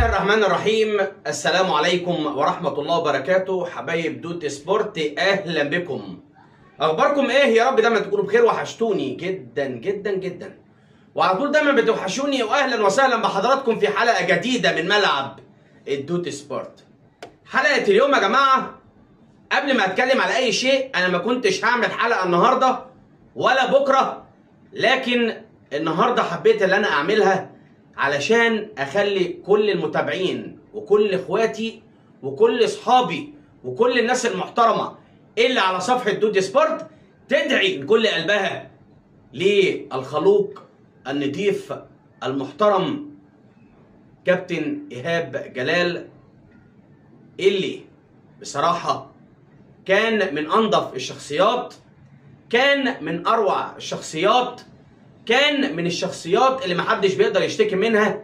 الله الرحمن الرحيم السلام عليكم ورحمة الله وبركاته حبايب دوت سبورت أهلا بكم أخباركم إيه يا رب دايما تكونوا بخير وحشتوني جدا جدا جدا وعلى طول دايما بتوحشوني وأهلا وسهلا بحضراتكم في حلقة جديدة من ملعب الدوت سبورت حلقة اليوم يا جماعة قبل ما أتكلم على أي شيء أنا ما كنتش هعمل حلقة النهاردة ولا بكرة لكن النهاردة حبيت اللي أنا أعملها علشان اخلي كل المتابعين وكل اخواتي وكل اصحابي وكل الناس المحترمه اللي على صفحه دود سبورت تدعي من كل قلبها للخلوق النضيف المحترم كابتن ايهاب جلال اللي بصراحه كان من انظف الشخصيات كان من اروع الشخصيات كان من الشخصيات اللي محدش بيقدر يشتكي منها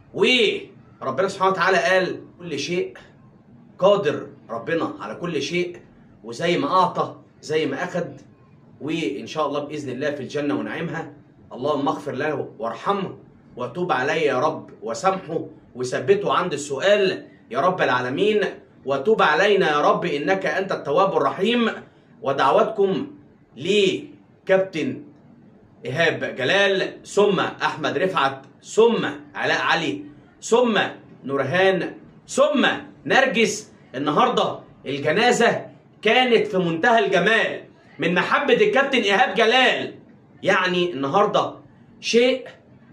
وربنا سبحانه وتعالى قال كل شيء قادر ربنا على كل شيء وزي ما اعطى زي ما اخذ وان شاء الله باذن الله في الجنه ونعيمها اللهم اغفر له وارحمه وتوب عليه يا رب وسامحه وثبته عند السؤال يا رب العالمين وتوب علينا يا رب انك انت التواب الرحيم ودعواتكم لكابتن ايهاب جلال ثم احمد رفعت ثم علاء علي ثم نورهان ثم نرجس النهارده الجنازه كانت في منتهى الجمال من محبه الكابتن ايهاب جلال يعني النهارده شيء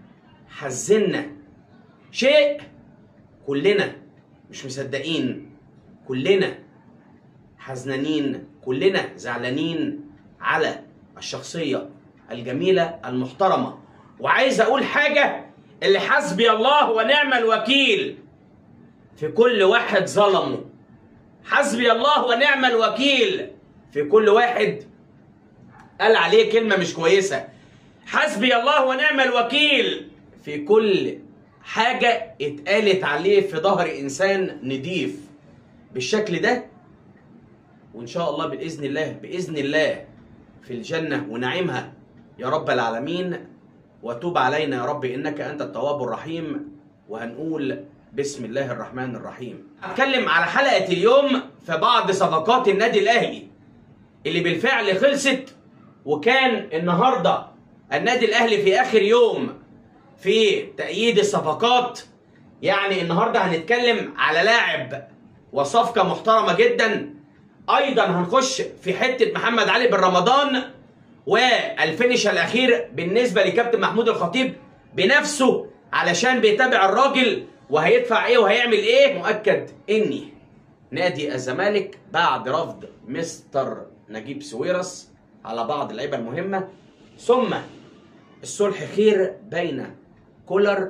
حزنا شيء كلنا مش مصدقين كلنا حزنانين كلنا زعلانين على الشخصيه الجميلة المحترمة وعايز أقول حاجة اللي حسبي الله ونعم الوكيل في كل واحد ظلمه حسبي الله ونعم الوكيل في كل واحد قال عليه كلمة مش كويسة حسبي الله ونعم الوكيل في كل حاجة اتقالت عليه في ظهر إنسان نضيف بالشكل ده وإن شاء الله بإذن الله بإذن الله في الجنة ونعيمها يا رب العالمين وتوب علينا يا رب انك انت التواب الرحيم وهنقول بسم الله الرحمن الرحيم هتكلم على حلقه اليوم في بعض صفقات النادي الاهلي اللي بالفعل خلصت وكان النهارده النادي الاهلي في اخر يوم في تأييد الصفقات يعني النهارده هنتكلم على لاعب وصفقه محترمه جدا ايضا هنخش في حته محمد علي بن رمضان والفينش الاخير بالنسبه لكابتن محمود الخطيب بنفسه علشان بيتابع الراجل وهيدفع ايه وهيعمل ايه مؤكد اني نادي الزمالك بعد رفض مستر نجيب سويرس على بعض اللعيبه المهمه ثم الصلح خير بين كولر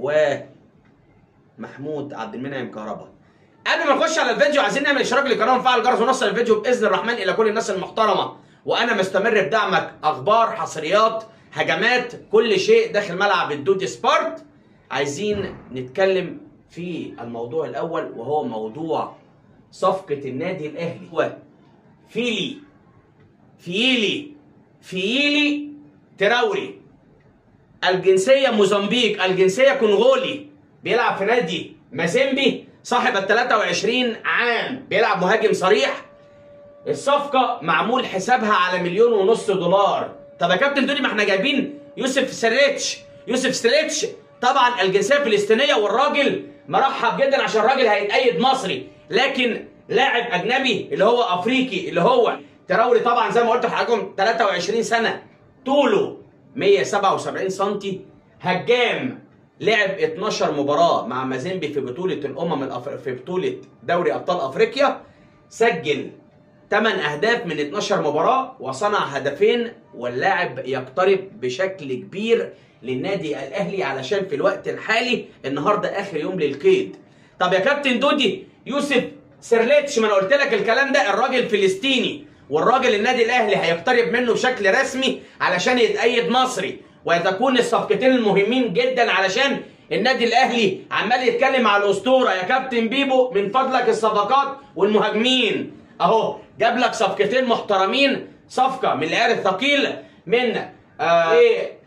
ومحمود عبد المنعم كهربا قبل ما نخش على الفيديو عايزين نعمل اشتراك للقناه ونفعل الجرس ونوصل الفيديو باذن الرحمن الى كل الناس المحترمه وانا مستمر بدعمك اخبار حصريات هجمات كل شيء داخل ملعب الدود سبورت عايزين نتكلم في الموضوع الاول وهو موضوع صفقة النادي الاهلي هو فيلي فيلي فيلي تراوري الجنسية موزمبيق الجنسية كونغولي بيلعب في نادي مازيمبي صاحب ال 23 عام بيلعب مهاجم صريح الصفقة معمول حسابها على مليون ونص دولار طب يا كابتن دولي ما احنا جايبين يوسف سريتش يوسف سريتش طبعا الجنسية الفلسطينية والراجل مرحب جدا عشان الراجل هيتأيد مصري لكن لاعب أجنبي اللي هو أفريقي اللي هو تراوري طبعا زي ما قلت لحضراتكم 23 سنة طوله 177 سم هجام لعب 12 مباراة مع مازيمبي في بطولة الأمم الأفر... في بطولة دوري أبطال أفريقيا سجل 8 اهداف من 12 مباراه وصنع هدفين واللاعب يقترب بشكل كبير للنادي الاهلي علشان في الوقت الحالي النهارده اخر يوم للقيد طب يا كابتن دودي يوسف سيرليتش ما انا قلت لك الكلام ده الراجل فلسطيني والراجل النادي الاهلي هيقترب منه بشكل رسمي علشان يتأيد مصري وتكون الصفقتين المهمين جدا علشان النادي الاهلي عمال يتكلم على الاسطوره يا كابتن بيبو من فضلك الصفقات والمهاجمين اهو جاب لك صفقتين محترمين صفقه من العيار الثقيل من آه ايه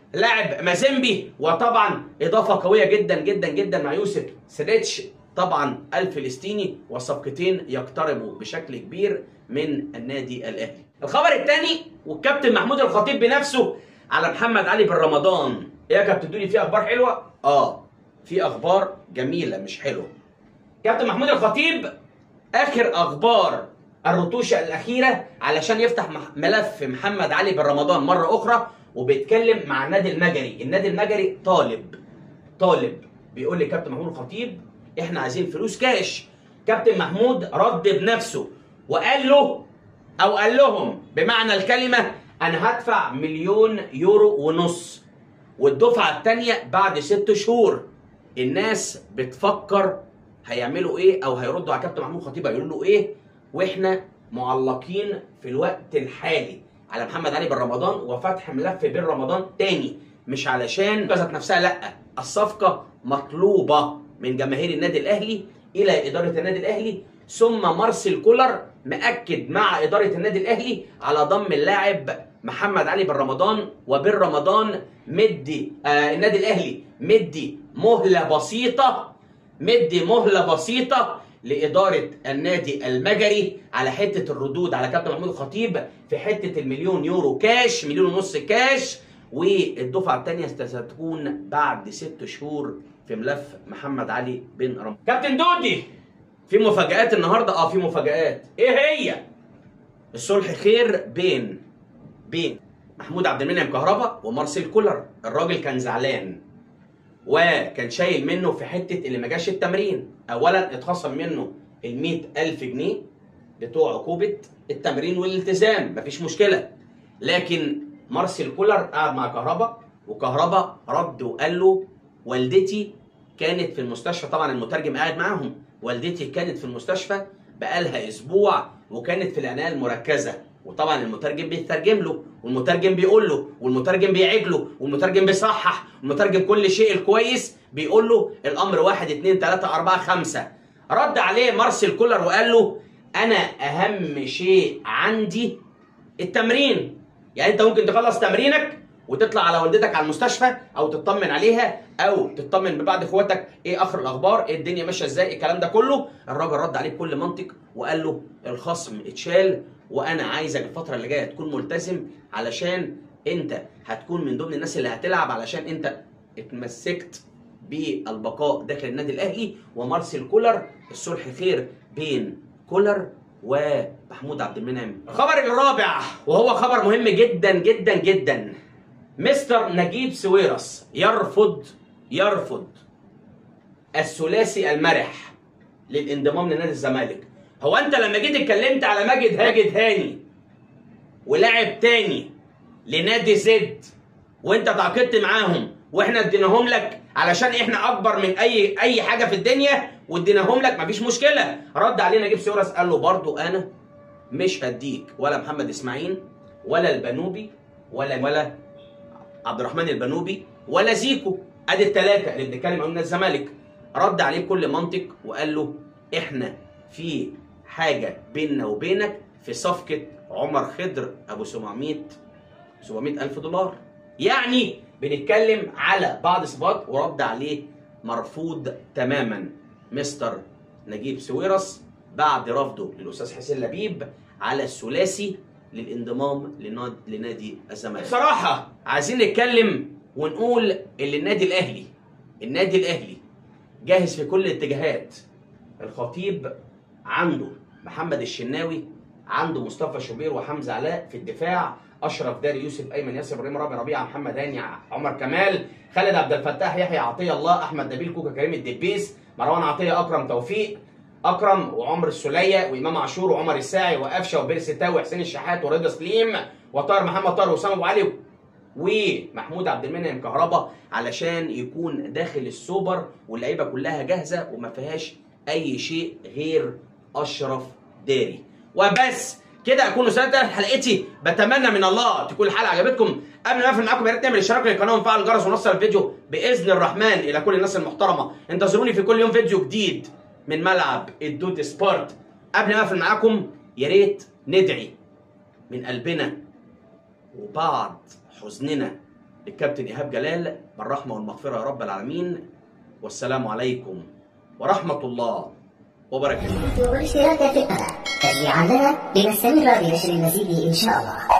لاعب مازيمبي وطبعا اضافه قويه جدا جدا جدا مع يوسف سريتش طبعا الفلسطيني وصفقتين يقتربوا بشكل كبير من النادي الاهلي. الخبر الثاني والكابتن محمود الخطيب بنفسه على محمد علي بن رمضان. ايه يا كابتن دولي في اخبار حلوه؟ اه في اخبار جميله مش حلوه. كابتن محمود الخطيب اخر اخبار الرتوشه الاخيره علشان يفتح مح- ملف محمد علي بن رمضان مره اخرى وبيتكلم مع النادي المجري، النادي المجري طالب طالب بيقول لي كابتن محمود الخطيب احنا عايزين فلوس كاش كابتن محمود رد بنفسه وقال له او قال لهم بمعنى الكلمه انا هدفع مليون يورو ونص والدفعه الثانيه بعد ست شهور الناس بتفكر هيعملوا ايه او هيردوا على كابتن محمود خطيب هيقولوا له ايه واحنا معلقين في الوقت الحالي على محمد علي بن رمضان وفتح ملف بن رمضان تاني مش علشان ذات نفسها لا الصفقه مطلوبه من جماهير النادي الاهلي الى اداره النادي الاهلي ثم مارسيل كولر مأكد مع اداره النادي الاهلي على ضم اللاعب محمد علي بن رمضان وبن رمضان مدي آه النادي الاهلي مدي مهله بسيطه مدي مهله بسيطه لاداره النادي المجري على حته الردود على كابتن محمود الخطيب في حته المليون يورو كاش مليون ونص كاش والدفعه الثانيه ستكون بعد ست شهور في ملف محمد علي بن رمضان كابتن دودي في مفاجآت النهارده اه في مفاجآت ايه هي الصلح خير بين بين محمود عبد المنعم كهربا ومارسيل كولر الراجل كان زعلان وكان شايل منه في حته اللي ما جاش التمرين اولا اتخصم منه ال ألف جنيه بتوع عقوبه التمرين والالتزام مفيش مشكله لكن مارسيل كولر قعد مع كهربا وكهربا رد وقال له والدتي كانت في المستشفى طبعا المترجم قاعد معاهم والدتي كانت في المستشفى بقالها اسبوع وكانت في العنايه المركزه وطبعا المترجم بيترجم له والمترجم بيقول له والمترجم بيعيد له والمترجم بيصحح والمترجم كل شيء الكويس بيقول له الامر واحد اتنين تلاته اربعه خمسه رد عليه مارسيل كولر وقال له انا اهم شيء عندي التمرين يعني انت ممكن تخلص تمرينك وتطلع على والدتك على المستشفى او تطمن عليها او تطمن ببعض اخواتك ايه اخر الاخبار ايه الدنيا ماشيه ازاي الكلام ده كله الراجل رد عليه بكل منطق وقال له الخصم اتشال وانا عايزك الفتره اللي جايه تكون ملتزم علشان انت هتكون من ضمن الناس اللي هتلعب علشان انت اتمسكت بالبقاء داخل النادي الاهلي ومارسيل كولر الصلح خير بين كولر ومحمود عبد المنعم الخبر الرابع وهو خبر مهم جدا جدا جدا مستر نجيب سويرس يرفض يرفض الثلاثي المرح للانضمام لنادي الزمالك هو انت لما جيت اتكلمت على ماجد هاجد هاني ولاعب تاني لنادي زد وانت تعاقدت معاهم واحنا اديناهم لك علشان احنا اكبر من اي اي حاجه في الدنيا واديناهم لك مفيش مشكله رد علينا نجيب سيورس قال له برضو انا مش هديك ولا محمد اسماعيل ولا البنوبي ولا ولا عبد الرحمن البنوبي ولا زيكو ادي الثلاثه اللي بنتكلم عنهم نادي الزمالك رد عليه بكل منطق وقال له احنا في حاجه بيننا وبينك في صفقه عمر خضر ابو 700 700 الف دولار يعني بنتكلم على بعض الصفات ورد عليه مرفوض تماما مستر نجيب سويرس بعد رفضه للاستاذ حسين لبيب على الثلاثي للانضمام لناد- لنادي الزمالك بصراحه عايزين نتكلم ونقول اللي النادي الاهلي النادي الاهلي جاهز في كل الاتجاهات الخطيب عنده محمد الشناوي عنده مصطفى شوبير وحمزه علاء في الدفاع اشرف داري يوسف ايمن ياسر ابراهيم رامي ربيعه محمد هاني عمر كمال خالد عبد الفتاح يحيى عطيه الله احمد نبيل كوكا كريم الدبيس مروان عطيه اكرم توفيق اكرم وعمر السوليه وامام عاشور وعمر الساعي وقفشه وبيرس تاوي وحسين الشحات ورضا سليم وطاهر محمد طاهر واسامه ابو علي ومحمود عبد المنعم كهربا علشان يكون داخل السوبر واللعيبه كلها جاهزه وما فيهاش اي شيء غير اشرف داري وبس كده اكون وصلت حلقتي بتمنى من الله تكون الحلقه عجبتكم قبل ما اقفل معاكم يا ريت نعمل اشتراك للقناه ونفعل الجرس ونوصل الفيديو باذن الرحمن الى كل الناس المحترمه انتظروني في كل يوم فيديو جديد من ملعب الدود سبورت قبل ما اقفل معاكم يا ريت ندعي من قلبنا وبعد حزننا الكابتن ايهاب جلال بالرحمه والمغفره يا رب العالمين والسلام عليكم ورحمه الله وبركاته والاشتراك في القناة تشجيعا لنا لنستمر بنشر المزيد إن شاء الله